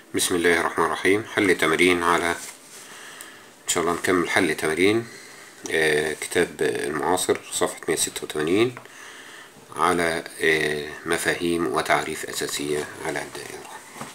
بسم الله الرحمن الرحيم حل تمرين على إن شاء الله نكمل حل تمرين آه كتاب المعاصر صفحة 186 على آه مفاهيم وتعريف أساسية على الدائرة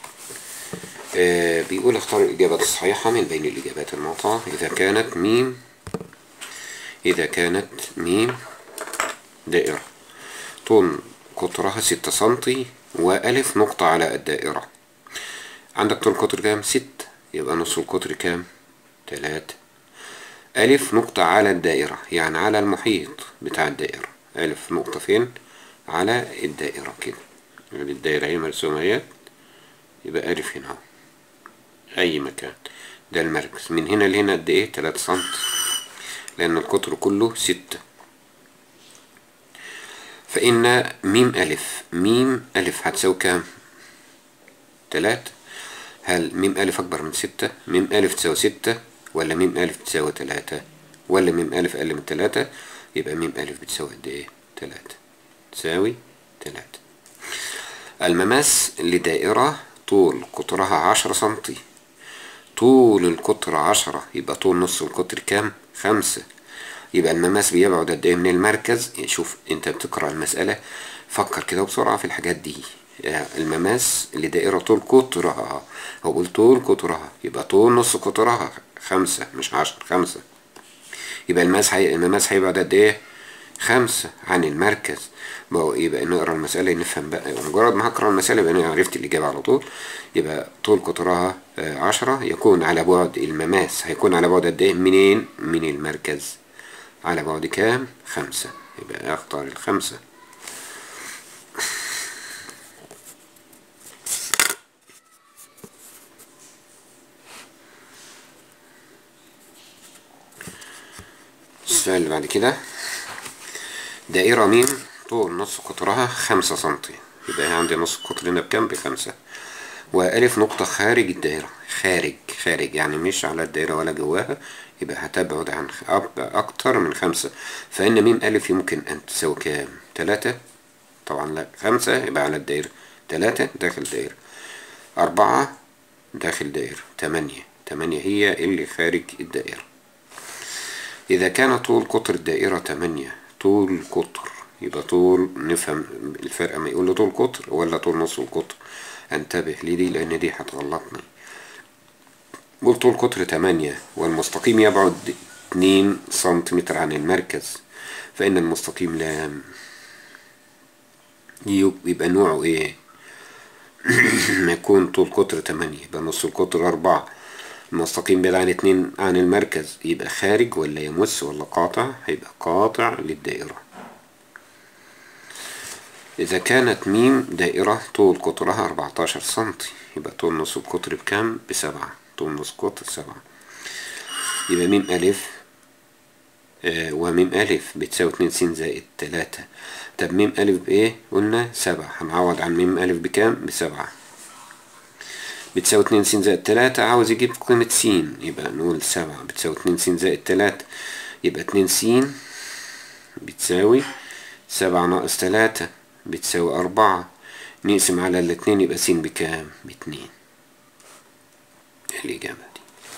آه بيقول اختار الإجابة الصحيحة من بين الإجابات المعطاة إذا كانت ميم إذا كانت ميم دائرة طول قطرها ستة سنتي وألف نقطة على الدائرة عندك طول القطر كام؟ ستة يبقى نص القطر كام؟ تلاتة ألف نقطة على الدائرة يعني على المحيط بتاع الدائرة ألف نقطة فين؟ على الدائرة كده يعني الدائرة هي مرسومة اهي يبقى ألف هنا اهو أي مكان ده المركز من هنا لهنا قد إيه؟ تلاتة سنتي لأن القطر كله ستة فإن ميم ألف ميم ألف هتساوي كام؟ تلاتة هل ميم ألف أكبر من ستة؟ ميم ألف تساوي ستة ولا ميم ألف تساوي تلاتة؟ ولا ميم ألف أقل من تلاتة؟ يبقى ميم ألف بتساوي قد إيه؟ تلاتة تساوي تلاتة المماس لدائرة طول قطرها عشرة سنتي طول القطر عشرة يبقى طول نص القطر كام؟ خمسة يبقى المماس بيبعد قد ايه من المركز شوف انت بتقرأ المسألة فكر كده بسرعة في الحاجات دي المماس لدائرة طول قطرها هو قول طول قطرها يبقى طول نص قطرها خمسة مش عشر خمسة يبقى المماس حي... المماس هيبعد قد ايه خمسة عن المركز يبقى نقرا المسألة نفهم بقى مجرد ما هقرا المسألة يبقى أنا عرفت الإجابة على طول يبقى طول قطرها عشرة يكون على بعد المماس هيكون على بعد قد ايه منين من المركز على بعد كام خمسة يبقى اختار الخمسة السؤال اللي بعد كده دائرة ميم طول نص قطرها خمسة سنتي يبقى عندي نص القطر هنا بكام بخمسة وألف نقطة خارج الدائرة خارج خارج يعني مش على الدائرة ولا جواها يبقى هتبعد عن أكتر من خمسة فإن ميم ألف يمكن أن تساوي كام تلاتة طبعا لا خمسة يبقى على الدائرة تلاتة داخل الدائرة أربعة داخل دائرة تمانية تمانية هي اللي خارج الدائرة إذا كان طول قطر الدائرة تمانية طول قطر يبقى طول نفهم الفرق ما يقول له طول قطر ولا طول نص القطر انتبه لدي لأن دي هتغلطني قول طول قطر تمانية والمستقيم يبعد اتنين سنتيمتر عن المركز فإن المستقيم لا يبقى نوعه ايه ما يكون طول قطر تمانية يبقى نص القطر أربعة المستقيم بعيد عن اتنين عن المركز يبقى خارج ولا يمس ولا قاطع هيبقى قاطع للدائرة إذا كانت ميم دائرة طول قطرها أربعتاشر سنتي يبقى طول نص القطر بكام بسبعة طول نص قطر سبعة يبقى ميم ألف آه وميم ألف بتساوي اتنين س زائد تلاتة طب ميم ألف بإيه قلنا سبعة هنعوض عن ميم ألف بكام بسبعة بتساوي اتنين س زائد تلاتة عاوز يجيب قيمة س يبقى نقول سبعة بتساوي اتنين س زائد تلاتة يبقى اتنين س بتساوي سبعة ناقص تلاتة بتساوي أربعة نقسم على الاتنين يبقى س بكام باتنين الإجابة دي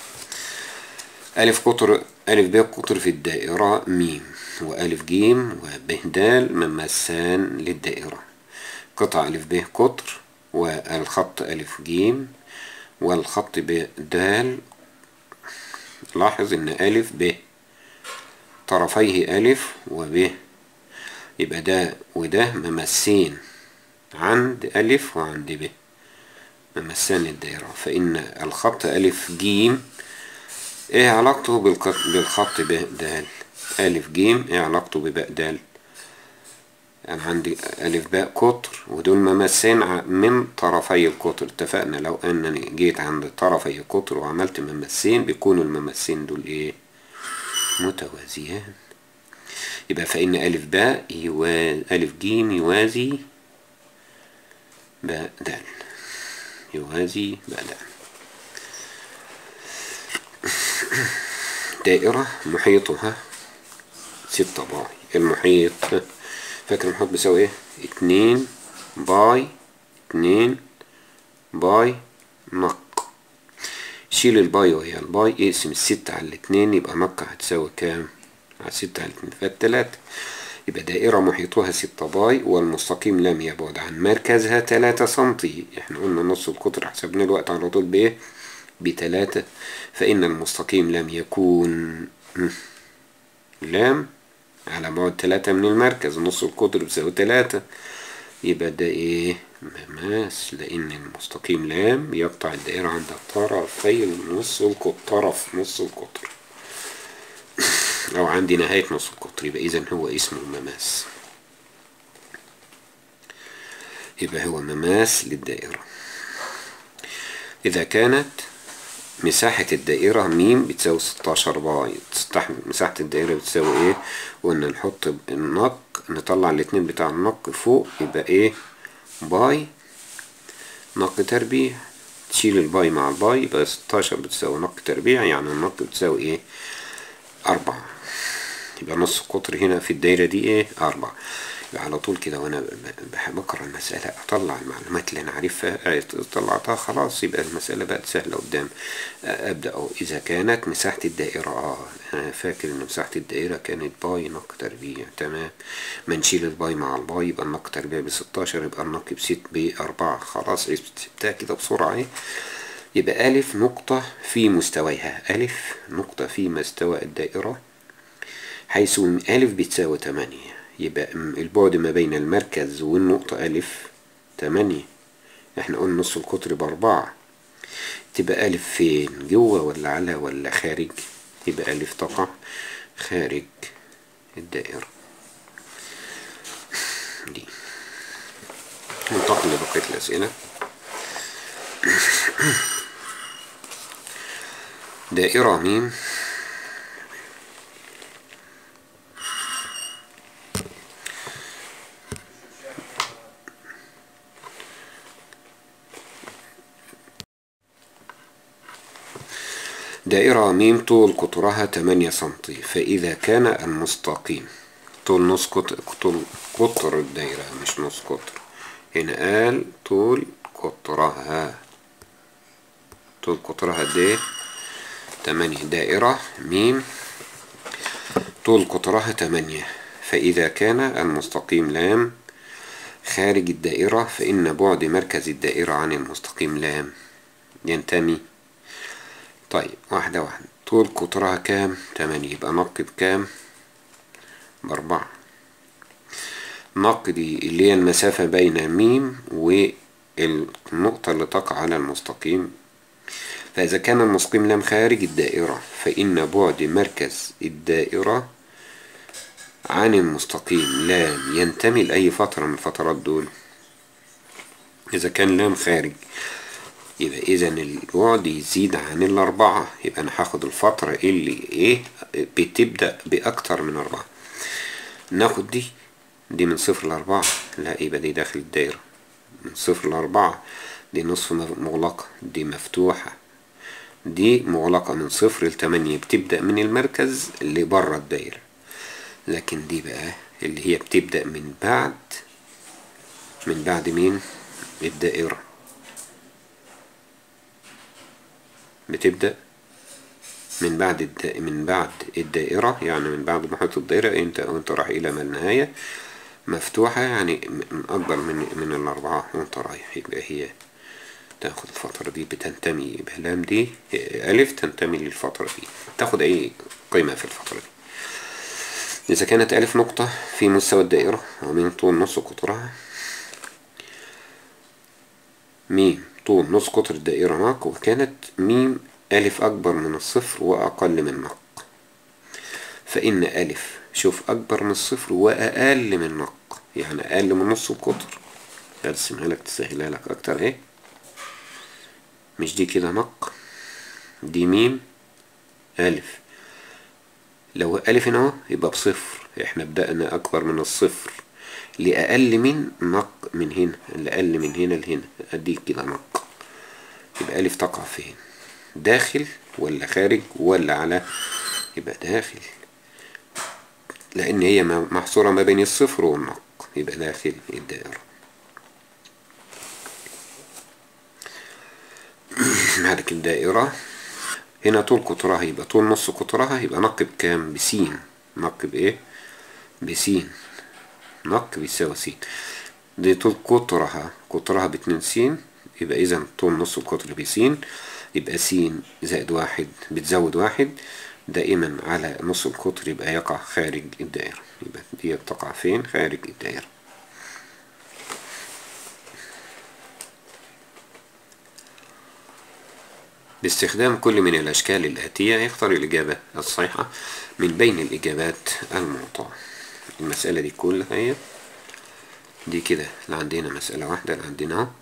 ألف قطر ألف ب قطر في الدائرة ميم وألف جيم وب د ممسان للدائرة قطع ألف ب قطر والخط ألف جيم والخط ب د لاحظ إن ألف ب طرفيه ألف وب يبقى ده وده ممسين عند ألف وعند ب ممسان الدائرة فإن الخط ألف جيم إيه علاقته بالخط ب د ألف جيم إيه علاقته بباء د أنا عندي ألف باء قطر ودول ممسين من طرفي القطر اتفقنا لو أنني جيت عند طرفي القطر وعملت ممسين بيكونوا الممسين دول إيه متوازيان يبقى فإن ألف باء يوا... ألف جيم يوازي باء د يوازي باء د دائرة محيطها ستة باي المحيط فاكر المحيط بيساوي ايه اتنين باي اتنين باي نق تشيل الباي وهي الباي اقسم الستة على الاتنين يبقى نق هتساوي كام على ستة على الاتنين فالتلاتة يبقى دائرة محيطها ستة باي والمستقيم لم يبعد عن مركزها تلاتة سنتي احنا قلنا نص القطر حسبنا الوقت على طول بايه بتلاتة فإن المستقيم لم يكون لام على بعد تلاتة من المركز نص القطر بيساوي تلاتة يبقى ده ايه مماس لأن المستقيم لام يقطع الدائرة عند طرفي نص القطر طرف نص القطر أو عند نهاية نص القطر يبقى إذا هو اسمه مماس يبقى هو مماس للدائرة إذا كانت مساحة الدائرة ميم بتساوي 16 باي تستحمل مساحة الدائرة بتساوي ايه وقلنا نحط النق نطلع الاتنين بتاع النق فوق يبقى ايه باي نق تربيع تشيل الباي مع الباي يبقى 16 بتساوي نق تربيع يعني النق بتساوي ايه أربعة يبقى نص القطر هنا في الدايرة دي ايه أربعة يبقى على طول كده وانا بقرا المسألة اطلع المعلومات اللي انا عارفها طلعتها خلاص يبقى المسألة بقت سهلة قدام ابدأ أو اذا كانت مساحة الدائرة اه انا فاكر ان مساحة الدائرة كانت باي نق تربيع تمام ما نشيل الباي مع الباي يبقى النق تربيع بستاشر يبقى النق بست بأربعة خلاص سبتها كده بسرعة اهي يبقى ألف نقطة في مستويها ألف نقطة في مستوى الدائرة حيث ألف بتساوي تمانية يبقى البعد ما بين المركز والنقطة ألف تمانية احنا قلنا نص القطر بأربعة تبقى ألف فين جوه ولا على ولا خارج يبقى ألف تقع خارج الدائرة دي ننتقل لبقية الأسئلة دائرة ميم دائرة ميم طول قطرها 8 سنتي فإذا كان المستقيم طول نص قطر طول قطر الدائرة مش نص قطر هنا قال طول قطرها طول قطرها دي 8 دائرة ميم طول قطرها 8 فإذا كان المستقيم لام خارج الدائرة فإن بعد مركز الدائرة عن المستقيم لام ينتمي طيب واحدة واحدة طول قطرها كام تمانية يبقى نق بكام بأربعة نق دي اللي هي المسافة بين ميم والنقطة اللي تقع على المستقيم فإذا كان المستقيم لام خارج الدائرة فإن بعد مركز الدائرة عن المستقيم لام ينتمي لأي فترة من الفترات دول إذا كان لام خارج يبقى إذا البعد يزيد عن الأربعة يبقى أنا هاخد الفترة اللي إيه بتبدأ بأكتر من أربعة ناخد دي دي من صفر لأربعة لا يبقى دي داخل الدايرة من صفر لأربعة دي نصف مغلقة دي مفتوحة دي مغلقة من صفر لتمانية بتبدأ من المركز اللي بره الدايرة لكن دي بقى اللي هي بتبدأ من بعد من بعد مين الدائرة بتبدأ من بعد الد... من بعد الدائرة يعني من بعد محيط الدائرة انت وانت رايح الى ما النهاية مفتوحة يعني من اكبر من من الاربعة وانت رايح يبقى هي تاخد الفترة دي بتنتمي يبقى لام دي ألف تنتمي للفترة دي تاخد أي قيمة في الفترة دي إذا كانت ألف نقطة في مستوى الدائرة ومن طول نص قطرها ميم طول نص قطر الدائرة ناق وكانت ميم ألف أكبر من الصفر وأقل من نق فإن ألف شوف أكبر من الصفر وأقل من نق يعني أقل من نص القطر هرسمها لك تسهلها لك أكتر اهي مش دي كده نق دي ميم ألف لو ألف هنا اهو يبقى بصفر احنا بدأنا أكبر من الصفر لأقل من نق من هنا لأقل من هنا لهنا أديك كده نق يبقى ألف تقع فين داخل ولا خارج ولا على يبقى داخل لأن هي محصورة ما بين الصفر والنق يبقى داخل الدائرة بعد الدائرة هنا طول قطرها يبقى طول نص قطرها يبقى نق بكام بسين نق بايه بسين نق بيساوي س دي طول قطرها قطرها باتنين س يبقى اذا طول نص القطر بسين يبقى س زائد واحد بتزود واحد دائما على نص القطر يبقى يقع خارج الدائرة يبقى دي تقع فين خارج الدائرة باستخدام كل من الأشكال الآتية يختار الإجابة الصحيحة من بين الإجابات المعطاة المسألة دي كلها هي دي كده اللي عندنا مسألة واحدة اللي عندنا اهو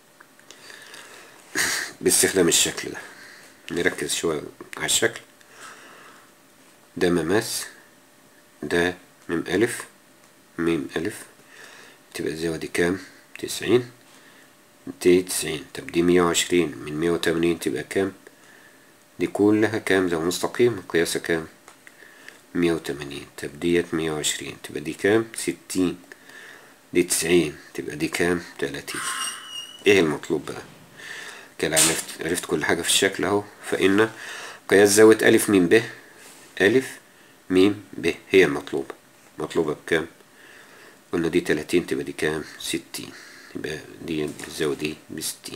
باستخدام الشكل ده نركز شوية على الشكل ده مماس ده ميم ألف ميم ألف تبقى الزاوية دي كام تسعين دي تسعين طب دي مية وعشرين من مية وتمانين تبقى كام دي كلها كام زاوية مستقيمة قياسها كام مية وتمانين طب ديت مية وعشرين تبقى دي كام ستين دي تسعين تبقى دي كام تلاتين ايه المطلوب بقى كده عرفت عرفت كل حاجة في الشكل اهو فإن قياس زاوية ألف ميم ب ألف ميم ب هي المطلوبة مطلوبة بكام قلنا دي تلاتين تبقى دي كام ستين يبقى دي الزاوية دي بستين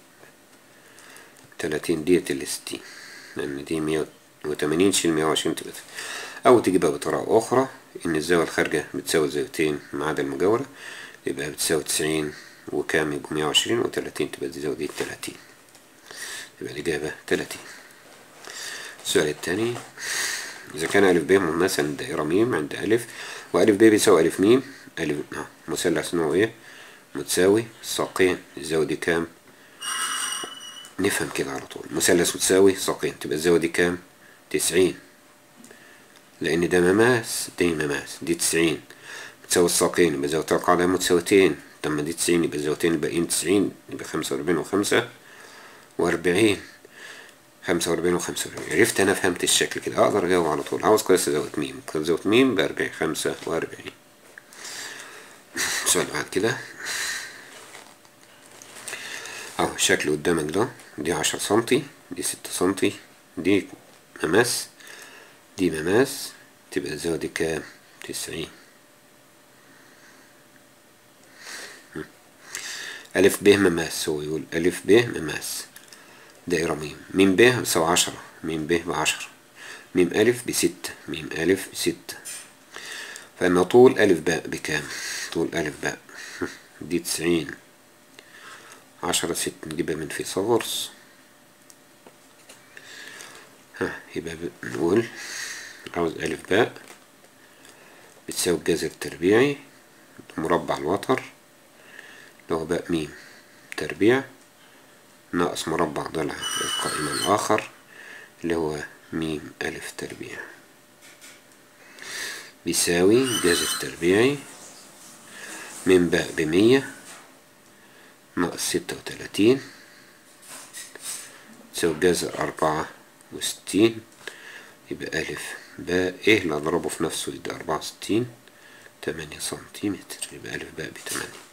تلاتين ديت الستين لأن دي مية وتمانين شيل مية وعشرين تبقى أو تجيبها بطريقة أخرى إن الزاوية الخارجة بتساوي زاويتين ما عدا المجاورة يبقى بتساوي تسعين وكام يبقى مية وعشرين وتلاتين تبقى دي زاوية تلاتين يبقى الإجابة تلاتين السؤال التاني إذا كان ألف ب مماثل للدائرة ميم عند ألف وألف ب بيساوي ألف ميم ألف آه. مثلث نوعه إيه؟ متساوي ساقين الزاوية دي كام؟ نفهم كده على طول مثلث متساوي ساقين تبقى الزاوية دي كام؟ تسعين لأن ده مماس دي مماس دي تسعين بتساوي الساقين يبقى زاوية القاعدة متساويتين لما دي تسعين يبقى الزاويتين الباقيين تسعين يبقى خمسة وأربعين وخمسة وأربعين خمسة وأربعين وخمسة وأربعين عرفت أنا فهمت الشكل كده أقدر أجاوب على طول عاوز قياس زاوية ميم قياس زاوية ميم بأربعين خمسة وأربعين السؤال بعد كده أهو الشكل قدامك ده دي عشر سنتي دي ستة سنتي دي مماس دي مماس تبقى الزاوية دي كام تسعين ألف ب مماس هو يقول ألف ب مماس دائرة ميم ميم ب بتساوي عشرة ميم ب بعشرة ميم ألف بستة ميم ألف بستة فإن طول ألف باء بكام طول ألف باء دي تسعين عشرة ست نجيبها من فيثاغورس ها يبقى نقول عاوز ألف باء بتساوي الجذر التربيعي مربع الوتر اللي هو باء ميم تربيع ناقص مربع ضلع القائم الآخر اللي هو ميم ألف تربيع بيساوي جذر تربيعي من باء بمية ناقص ستة وتلاتين تساوي جذر أربعة وستين يبقى ألف باء إيه اللي أضربه في نفسه يبقى أربعة وستين تمانية سنتيمتر يبقى ألف باء بتمانية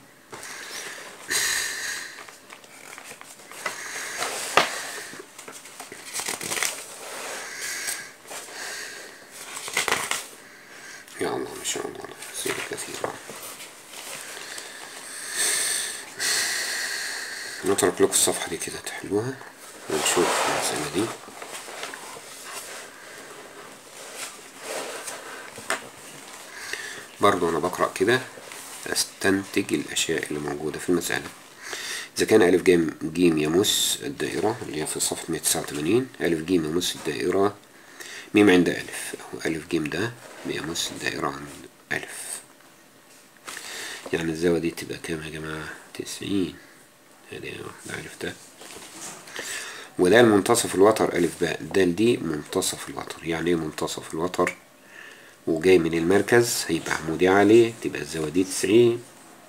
يا الله ما شاء الله سير كثيرة نترك لكم الصفحة دي كده تحلوها ونشوف المسألة دي برضو أنا بقرأ كده أستنتج الأشياء اللي موجودة في المسألة إذا كان ألف جيم جيم يمس الدائرة اللي هي في صفحة 189 ألف جيم يمس الدائرة ميم عند ألف أو ألف جيم ده بيمس الدائرة عند ألف يعني الزاوية دي تبقى كام يا جماعة تسعين هذه واحدة عرفتها وده المنتصف الوتر ألف باء ده دي منتصف الوتر يعني ايه منتصف الوتر وجاي من المركز هيبقى عمودي عليه تبقى الزاوية دي تسعين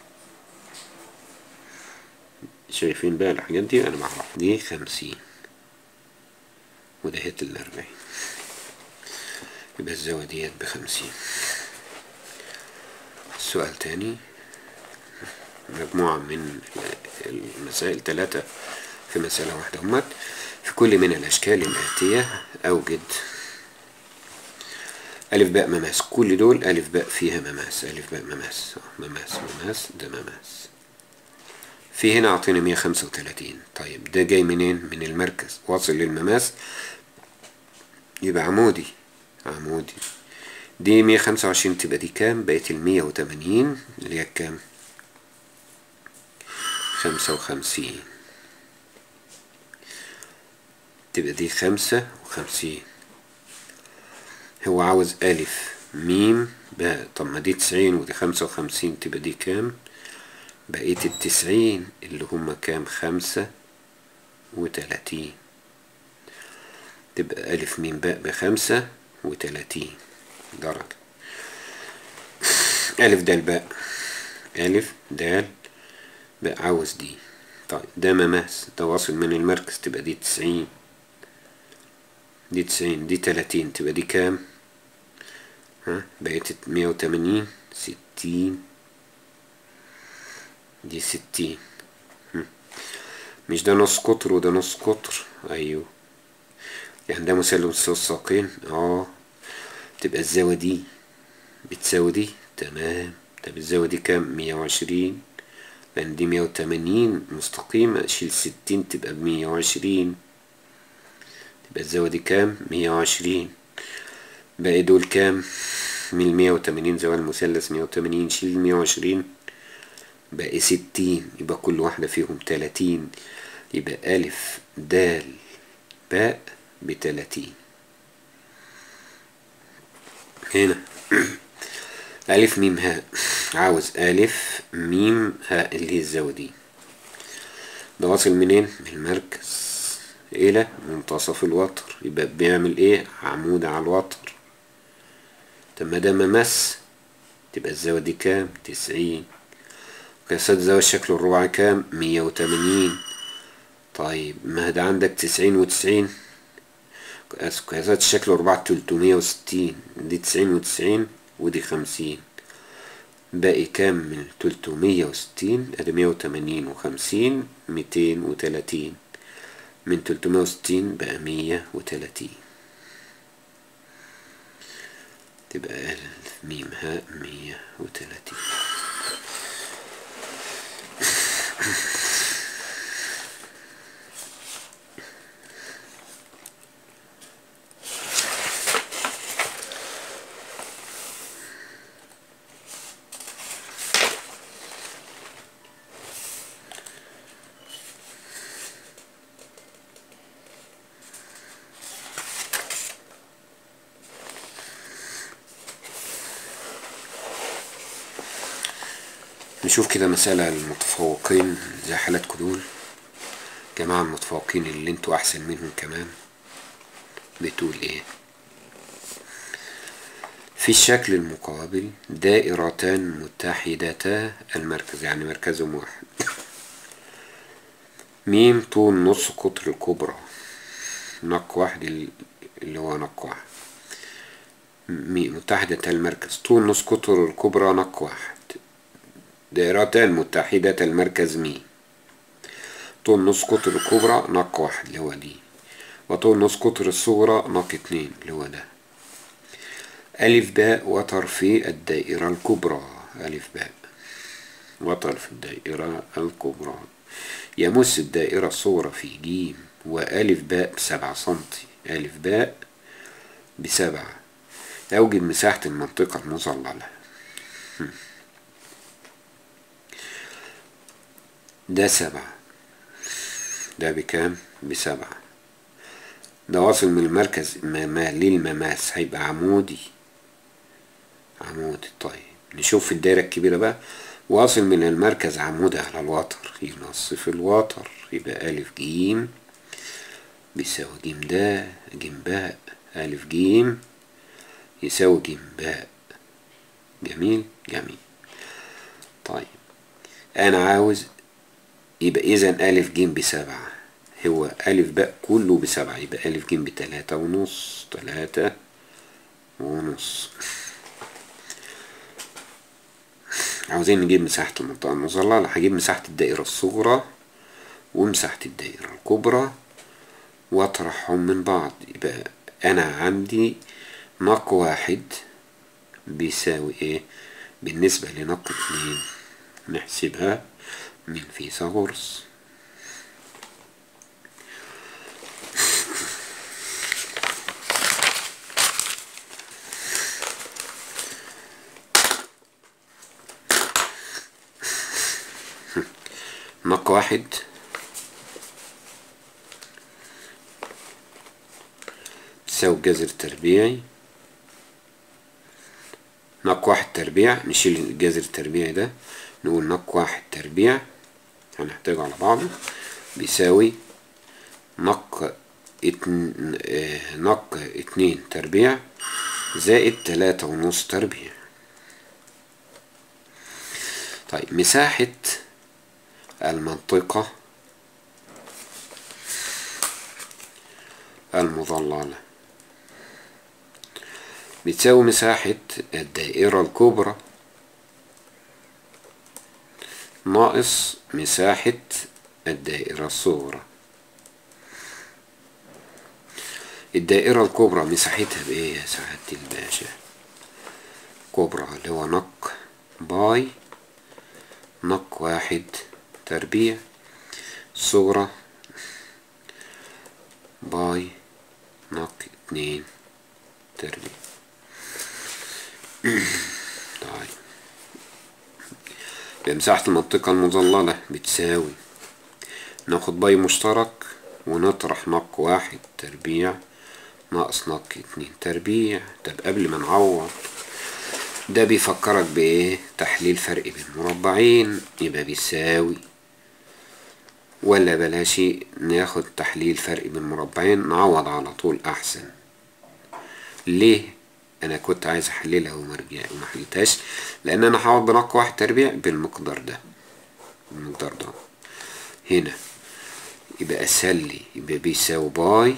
شايفين بقى الحاجات دي أنا بعرف دي خمسين وده هيت الأربعين يبقى الزاوية ديت بخمسين سؤال تاني مجموعة من المسائل ثلاثة في مسألة واحدة همت في كل من الأشكال الآتية أوجد ألف باء مماس كل دول ألف باء فيها مماس ألف باء مماس مماس مماس ده مماس في هنا أعطينا 135 طيب ده جاي منين من المركز واصل للمماس يبقى عمودي عمودي دي 125 تبقى دي كام بقت ال 180 اللي هي كام 55 تبقى دي 55 هو عاوز ألف ميم باء طب ما دي 90 ودي 55 تبقى دي كام بقية التسعين اللي هما كام خمسة وتلاتين تبقى ألف ميم باء بخمسة وتلاتين درجة ألف دال باء ألف دال باء عاوز دي طيب ده مماس ده واصل من المركز تبقى دي تسعين دي تسعين دي تلاتين تبقى دي كام ها بقيت مية وتمانين ستين دي ستين مش ده نص قطر وده نص قطر ايوه يعني ده مثلث الساقين اه تبقى الزاوية دي بتساوي دي تمام طب الزاوية دي كام مية وعشرين لأن دي مية وتمانين مستقيمة أشيل ستين تبقى بمية وعشرين تبقى الزاوية دي كام مية وعشرين باقي دول كام من المية وتمانين زاوية المثلث مية وتمانين شيل مية وعشرين باقي ستين يبقى كل واحدة فيهم تلاتين يبقى ألف دال باء بتلاتين هنا ألف ميم هاء عاوز ألف ميم هاء اللي هي الزاوية دي ده واصل منين؟ من المركز إلى منتصف الوتر يبقى بيعمل إيه؟ عمود على الوتر طب ما ده ممس تبقى الزاوية دي كام؟ تسعين قياسات زاوية الشكل الرباعي كام؟ مية وتمانين طيب ما ده عندك تسعين وتسعين قياسات الشكل الرباعي تلتمية وستين دي تسعين وتسعين ودي خمسين باقي كام من تلتمية وستين ادي مية وتمانين وخمسين ميتين وتلاتين من تلتمية وستين بقى مية وتلاتين تبقى ألف ميم هاء مية وتلاتين نشوف كده مسألة المتفوقين زي حالاتكم دول جماعة المتفوقين اللي انتوا أحسن منهم كمان بتقول ايه في الشكل المقابل دائرتان متحدتا المركز يعني مركزهم واحد ميم طول نص قطر الكبرى نق واحد اللي هو نق واحد ميم متحدة المركز طول نص قطر الكبرى نق واحد دائرتان متحدة المركز ميم طول نص قطر الكبرى نق واحد اللي هو دي وطول نص قطر الصغرى نق اتنين اللي هو ده ألف باء وتر في الدائرة الكبرى ألف باء وتر في الدائرة الكبرى يمس الدائرة الصغرى في جيم وألف باء بسبعة سنتي ألف باء بسبعة أوجد مساحة المنطقة المظللة ده سبعة ده بكام بسبعة ده واصل من المركز ما للمماس هيبقى عمودي عمودي طيب نشوف في الدايرة الكبيرة بقى واصل من المركز عمودي على الوتر ينصف الوتر يبقى ألف جيم بيساوي جيم ده جيم باء ألف جيم يساوي جيم باء جميل جميل طيب أنا عاوز يبقى إذا ألف جيم بسبعة هو ألف باء كله بسبعة يبقى ألف جيم بتلاتة ونص تلاتة ونص عاوزين نجيب مساحة المنطقة المظللة هجيب مساحة الدائرة الصغرى ومساحة الدائرة الكبرى الكبرى واطرحهم من بعض يبقى انا عندي نق واحد بيساوي ايه بالنسبة لنق اتنين نحسبها من فيثاغورس نق واحد تساوي جذر تربيعي نق واحد تربيع نشيل الجذر التربيعي ده نقول نق واحد تربيع هنحتاجه على بعضه بيساوي نق اتن... اه نق اتنين تربيع زائد تلاتة ونص تربيع طيب مساحة المنطقة المظللة بتساوي مساحة الدائرة الكبرى ناقص مساحة الدائرة الصغرى الدائرة الكبرى مساحتها بإيه يا سعادة الباشا كبرى اللي هو نق باي نق واحد تربيع صغرى باي نق اتنين تربيع طيب بمساحة المنطقة المظللة بتساوي ناخد باي مشترك ونطرح نق واحد تربيع ناقص نق اتنين تربيع طب قبل ما نعوض ده بيفكرك بايه تحليل فرق بين مربعين يبقى بيساوي ولا بلاش ناخد تحليل فرق بين مربعين نعوض على طول احسن ليه انا كنت عايز احللها ومرجع وما حلتهاش لان انا هقعد بنق واحد تربيع بالمقدار ده المقدار ده هنا يبقى اسهل لي يبقى بيساوي باي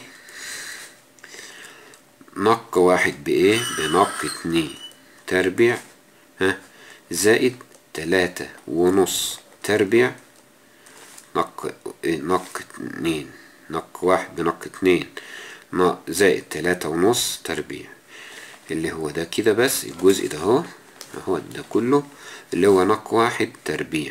نق واحد بايه بنق اتنين تربيع ها زائد تلاتة ونص تربيع نق نق اتنين نق واحد بنق اتنين زائد تلاتة ونص تربيع اللي هو ده كده بس الجزء ده اهو اهو ده كله اللي هو نق واحد تربيع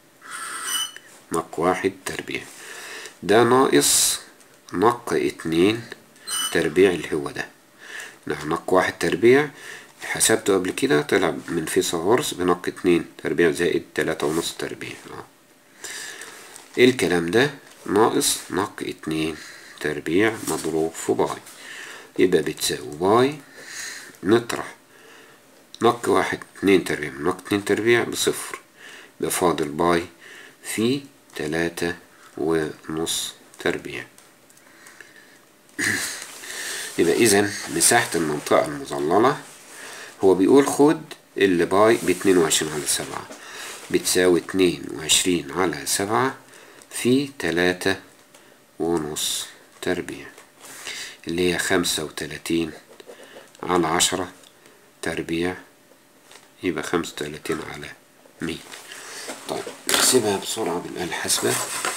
نق واحد تربيع ده ناقص نق اتنين تربيع اللي هو ده نق واحد تربيع حسبته قبل كده طلع من فيثاغورس بنق اتنين تربيع زائد تلاتة ونص تربيع اه ايه الكلام ده ناقص نق اتنين تربيع مضروب في باي يبقى بتساوي باي نطرح نق واحد اتنين تربيع من نق اتنين تربيع بصفر يبقى فاضل باي في تلاتة ونص تربيع يبقى إذا مساحة المنطقة المظللة هو بيقول خد اللي باي باتنين وعشرين على سبعة بتساوي اتنين وعشرين على سبعة في تلاتة ونص تربيع اللي هي خمسة وتلاتين على عشرة تربيع يبقى خمسة وتلاتين على مية طيب نحسبها بسرعة بالآلة الحاسبة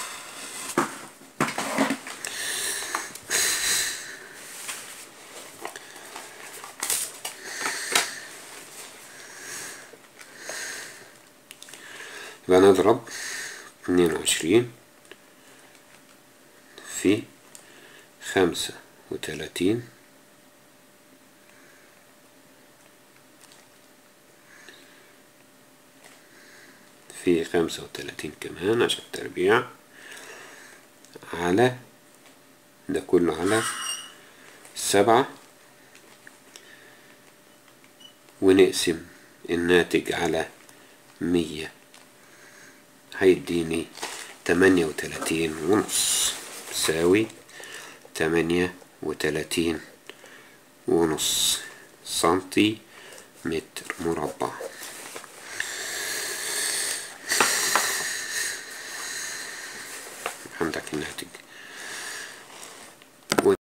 يبقى نضرب اتنين وعشرين في خمسة وتلاتين في خمسة وتلاتين كمان عشان تربيع على ده كله على سبعة ونقسم الناتج على مية هيديني تمانية وتلاتين ونص تساوي تمانية وتلاتين ونص سنتي متر مربع عندك الناتج